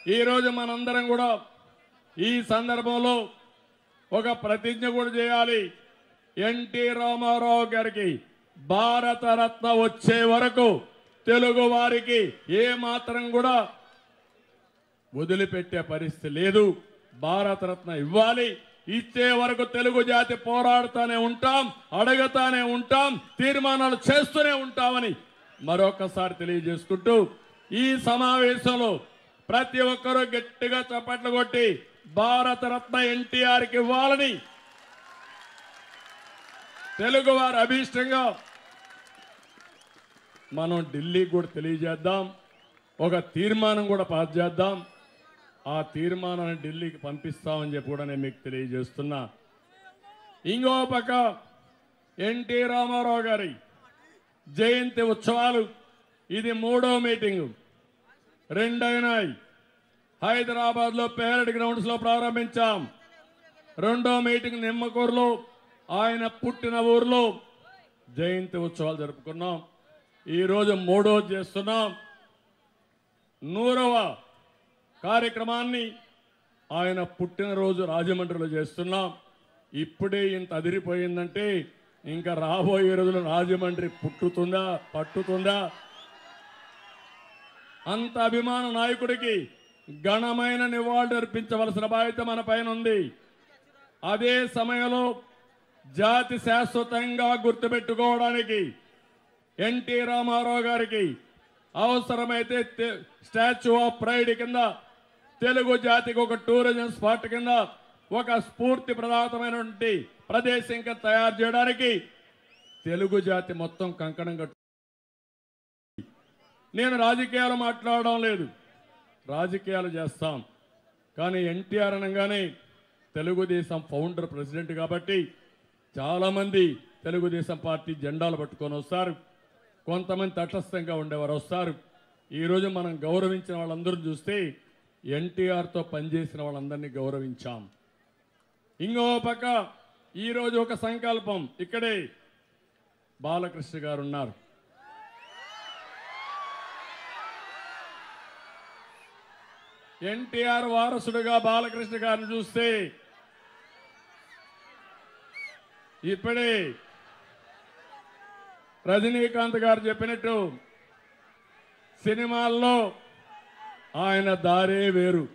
ఈరోజు మనందరం కూడా ఈ సందర్భంలో ఒక ప్రతిజ్ఞ కూడా చేయాలి ఎన్టీ రామారావు గారికి భారతరత్న వచ్చే వరకు తెలుగు వారికి ఏ మాత్రం కూడా వదిలిపెట్టే పరిస్థితి లేదు భారతరత్న ఇవ్వాలి ఇచ్చే వరకు తెలుగు జాతి పోరాడుతూనే ఉంటాం అడుగుతానే ఉంటాం తీర్మానాలు చేస్తూనే ఉంటామని మరొకసారి తెలియజేసుకుంటూ ఈ సమావేశంలో ప్రతి ఒక్కరూ గట్టిగా చప్పట్లు కొట్టి భారతరత్న ఎన్టీఆర్కి ఇవ్వాలని తెలుగు వారి అభీష్టంగా మనం ఢిల్లీకి కూడా తెలియజేద్దాం ఒక తీర్మానం కూడా పాస్ చేద్దాం ఆ తీర్మానాన్ని ఢిల్లీకి పంపిస్తామని చెప్పి కూడా నేను మీకు తెలియజేస్తున్నా ఇంకో పక్క ఎన్టీ రామారావు గారి జయంతి ఉత్సవాలు ఇది మూడో మీటింగు రెండైనాయి హైదరాబాద్లో పేరడ్ గ్రౌండ్స్లో ప్రారంభించాం రెండో మీటింగ్ నిమ్మకూరులో ఆయన పుట్టిన ఊర్లో జయంతి ఉత్సవాలు జరుపుకున్నాం ఈరోజు మూడో చేస్తున్నాం నూరవ కార్యక్రమాన్ని ఆయన పుట్టినరోజు రాజమండ్రిలో చేస్తున్నాం ఇప్పుడే ఇంత అదిరిపోయిందంటే ఇంకా రాబోయే రోజులు రాజమండ్రి పుట్టుతుందా పట్టుతుందా అంత అభిమాన నాయకుడికి ఘనమైన నివాళులు అర్పించవలసిన బాధ్యత మన పైన ఉంది అదే సమయంలో జాతి శాశ్వతంగా గుర్తుపెట్టుకోవడానికి ఎన్టీ రామారావు గారికి అవసరమైతే తె- స్టాచ్యూ ఆఫ్ ప్రైడ్ కింద తెలుగు జాతికి ఒక టూరిజం స్పాట్ కింద ఒక స్ఫూర్తి ప్రదాతమైనటువంటి ప్రదేశం కింద తయారు చేయడానికి తెలుగు జాతి మొత్తం కంకణం కట్టు నేను రాజకీయాలు మాట్లాడడం లేదు రాజకీయాలు చేస్తాం కానీ ఎన్టీఆర్ అనగానే తెలుగుదేశం ఫౌండర్ ప్రెసిడెంట్ కాబట్టి చాలామంది తెలుగుదేశం పార్టీ జెండాలు పట్టుకొని వస్తారు కొంతమంది తటస్థంగా ఉండేవారు వస్తారు ఈరోజు మనం గౌరవించిన వాళ్ళందరూ చూస్తే ఎన్టీఆర్తో పనిచేసిన వాళ్ళందరినీ గౌరవించాం ఇంకో పక్క ఈరోజు ఒక సంకల్పం ఇక్కడే బాలకృష్ణ గారు ఉన్నారు ఎన్టీఆర్ వారసుడుగా బాలకృష్ణ గారిని చూస్తే ఇప్పుడే రజనీకాంత్ గారు చెప్పినట్టు సినిమాల్లో ఆయన దారే వేరు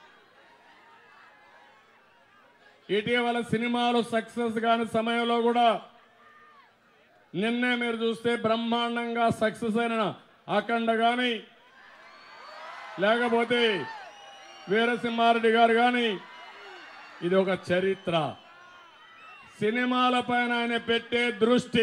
ఇటీవల సినిమాలు సక్సెస్ కాని సమయంలో కూడా నిన్నే మీరు చూస్తే బ్రహ్మాండంగా సక్సెస్ అయిన అఖండ కానీ లేకపోతే వీరసింహారెడ్డి గారు కానీ ఇది ఒక చరిత్ర సినిమాలపైన ఆయన పెట్టే దృష్టి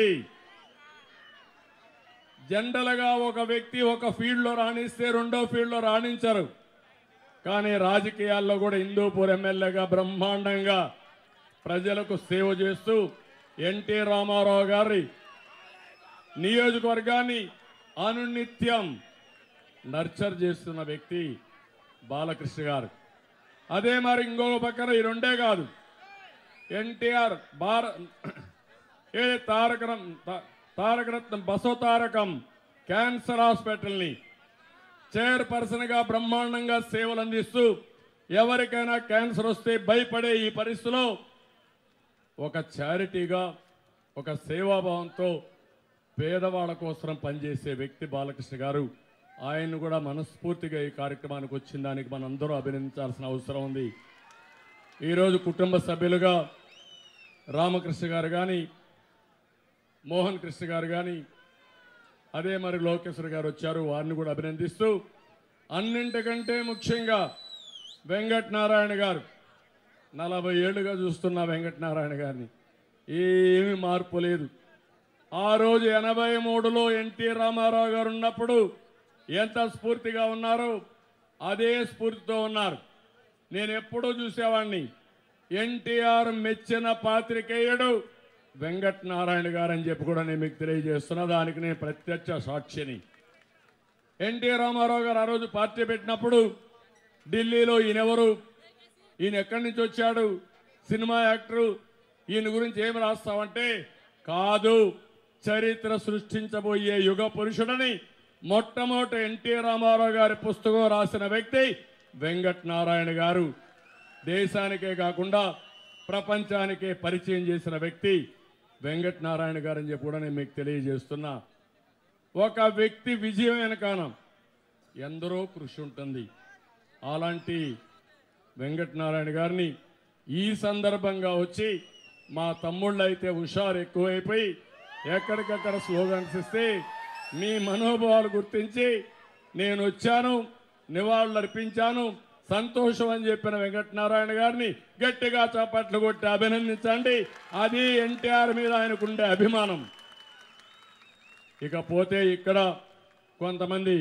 జనరల్గా ఒక వ్యక్తి ఒక ఫీల్డ్లో రాణిస్తే రెండో ఫీల్డ్లో రాణించరు కానీ రాజకీయాల్లో కూడా హిందూపూర్ ఎమ్మెల్యేగా బ్రహ్మాండంగా ప్రజలకు సేవ చేస్తూ ఎన్టీ రామారావు గారి నియోజకవర్గాన్ని అనునిత్యం నర్చర్ చేస్తున్న వ్యక్తి బాలకృష్ణ గారు అదే మరి ఇంకో పక్కన ఈ రెండే కాదు ఎన్టీఆర్ భార ఏ తారక రత్న- తా- తారక రత్నం బసవ తారకం క్యాన్సర్ హాస్పిటల్ని చైర్పర్సన్ గా బ్రహ్మాండంగా సేవలు అందిస్తూ ఎవరికైనా క్యాన్సర్ వస్తే భయపడే ఈ పరిస్థితిలో ఒక చారిటీగా ఒక సేవాభావంతో పేదవాళ్ళ కోసం పనిచేసే వ్యక్తి బాలకృష్ణ గారు ఆయన్ని కూడా మనస్ఫూర్తిగా ఈ కార్యక్రమానికి వచ్చిన దానికి మనందరూ అభినందించాల్సిన అవసరం ఉంది ఈరోజు కుటుంబ సభ్యులుగా రామకృష్ణ గారు కానీ మోహన్ కృష్ణ గారు కానీ అదే మరి లోకేశ్వర్ గారు వచ్చారు వారిని కూడా అభినందిస్తూ అన్నింటికంటే ముఖ్యంగా వెంకట నారాయణ గారు నలభై ఏళ్ళుగా చూస్తున్న వెంకట నారాయణ గారిని ఏమీ మార్పు లేదు ఆ రోజు ఎనభై మూడులో ఎన్టీ రామారావు గారు ఉన్నప్పుడు ఎంత స్ఫూర్తిగా ఉన్నారో అదే స్ఫూర్తితో ఉన్నారు నేను ఎప్పుడూ చూసేవాడిని ఎన్టీఆర్ మెచ్చిన పాత్రికేయుడు వెంకట నారాయణ గారు అని చెప్పి కూడా నేను మీకు తెలియజేస్తున్నా దానికి నేను ప్రత్యక్ష సాక్షిని ఎన్టీ రామారావు గారు ఆ రోజు పార్టీ పెట్టినప్పుడు ఢిల్లీలో ఈయనెవరు ఈయన ఎక్కడి నుంచి వచ్చాడు సినిమా యాక్టరు ఈయన గురించి ఏం రాస్తావంటే కాదు చరిత్ర సృష్టించబోయే యుగ పురుషుడని మొట్టమొదటి ఎన్టీ రామారావు గారి పుస్తకం రాసిన వ్యక్తి వెంకట్ నారాయణ గారు దేశానికే కాకుండా ప్రపంచానికే పరిచయం చేసిన వ్యక్తి వెంకట్ నారాయణ గారు అని చెప్పి కూడా నేను మీకు తెలియజేస్తున్నా ఒక వ్యక్తి విజయం వెనకాన ఎందరో కృషి ఉంటుంది అలాంటి వెంకట్ నారాయణ గారిని ఈ సందర్భంగా వచ్చి మా తమ్ముళ్ళు అయితే హుషారు ఎక్కువైపోయి ఎక్కడికక్కడ స్లోగన్స్ ఇస్తే మీ మనోభావాలు గుర్తించి నేను వచ్చాను నివాళులు అర్పించాను సంతోషం అని చెప్పిన వెంకటనారాయణ గారిని గట్టిగా చప్పట్లు కొట్టి అభినందించండి అది ఎన్టీఆర్ మీద ఆయనకుండే అభిమానం ఇకపోతే ఇక్కడ కొంతమంది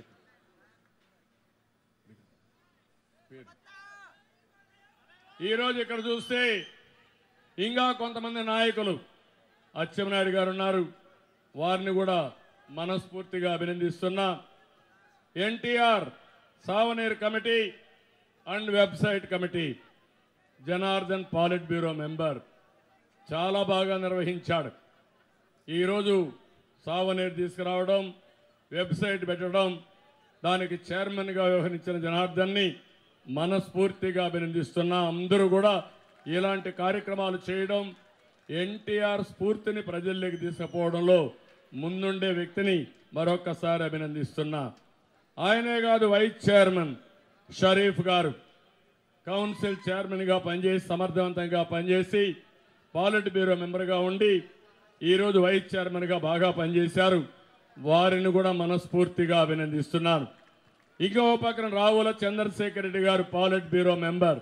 ఈరోజు ఇక్కడ చూస్తే ఇంకా కొంతమంది నాయకులు అచ్చెన్నాయుడు గారు ఉన్నారు వారిని కూడా మనస్ఫూర్తిగా అభినందిస్తున్నా NTR souvenir committee and website committee Janardhan politburo member చాలా బాగా నిర్వహించాడు ఈరోజు సావనేర్ తీసుకురావడం వెబ్సైట్ పెట్టడం దానికి చైర్మన్గా వ్యవహరించిన జనార్దన్ని మనస్ఫూర్తిగా అభినందిస్తున్నా అందరూ కూడా ఇలాంటి కార్యక్రమాలు చేయడం ఎన్టీఆర్ స్ఫూర్తిని ప్రజల్లోకి తీసుకుపోవడంలో ముందుండే వ్యక్తిని మరొక్కసారి అభినందిస్తున్నా ఆయనే కాదు వైస్ చైర్మన్ షరీఫ్ గారు కౌన్సిల్ చైర్మన్గా పనిచేసి సమర్థవంతంగా పనిచేసి పాలిట్ బ్యూరో మెంబర్గా ఉండి ఈరోజు వైస్ చైర్మన్గా బాగా పనిచేశారు వారిని కూడా మనస్ఫూర్తిగా అభినందిస్తున్నాను ఇంకో పక్కన రావుల చంద్రశేఖర్ రెడ్డి గారు పాలిట్ బ్యూరో మెంబర్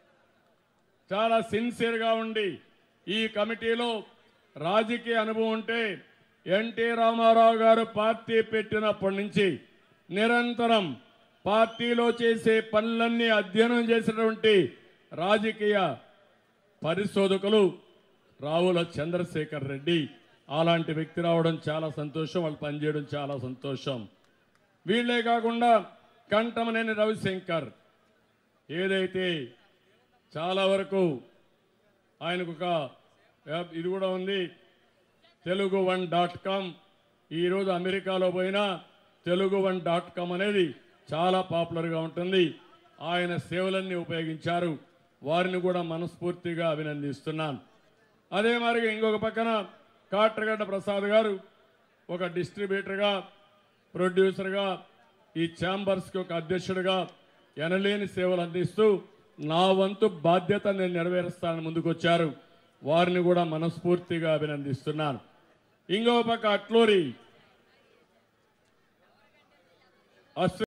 చాలా సిన్సియర్గా ఉండి ఈ కమిటీలో రాజకీయ అనుభవం ఉంటే ఎన్టీ రామారావు గారు పార్టీ పెట్టినప్పటి నుంచి నిరంతరం పార్టీలో చేసే పనులన్నీ అధ్యయనం చేసినటువంటి రాజకీయ పరిశోధకులు రావుల చంద్రశేఖర్ రెడ్డి అలాంటి వ్యక్తి రావడం చాలా సంతోషం వాళ్ళు పనిచేయడం చాలా సంతోషం వీళ్ళే కాకుండా కంఠమనేని రవిశంకర్ ఏదైతే చాలా వరకు ఆయనకు ఒక యాప్ ఇది కూడా ఉంది తెలుగు వన్ డాట్ కామ్ ఈరోజు అమెరికాలో పోయినా తెలుగు వన్ డాట్ కామ్ అనేది చాలా పాపులర్గా ఉంటుంది ఆయన సేవలన్నీ ఉపయోగించారు వారిని కూడా మనస్ఫూర్తిగా అభినందిస్తున్నాను అదే మరి ఇంకొక పక్కన కాట్రగడ్డ ప్రసాద్ గారు ఒక డిస్ట్రిబ్యూటర్గా ప్రొడ్యూసర్గా ఈ ఛాంబర్స్కి ఒక అధ్యక్షుడిగా ఎనలేని సేవలు అందిస్తూ నా వంతు బాధ్యత నేను నెరవేరుస్తానని ముందుకొచ్చారు వారిని కూడా మనస్ఫూర్తిగా అభినందిస్తున్నాను ఇంకో పక్క అట్లూరి అశ్వ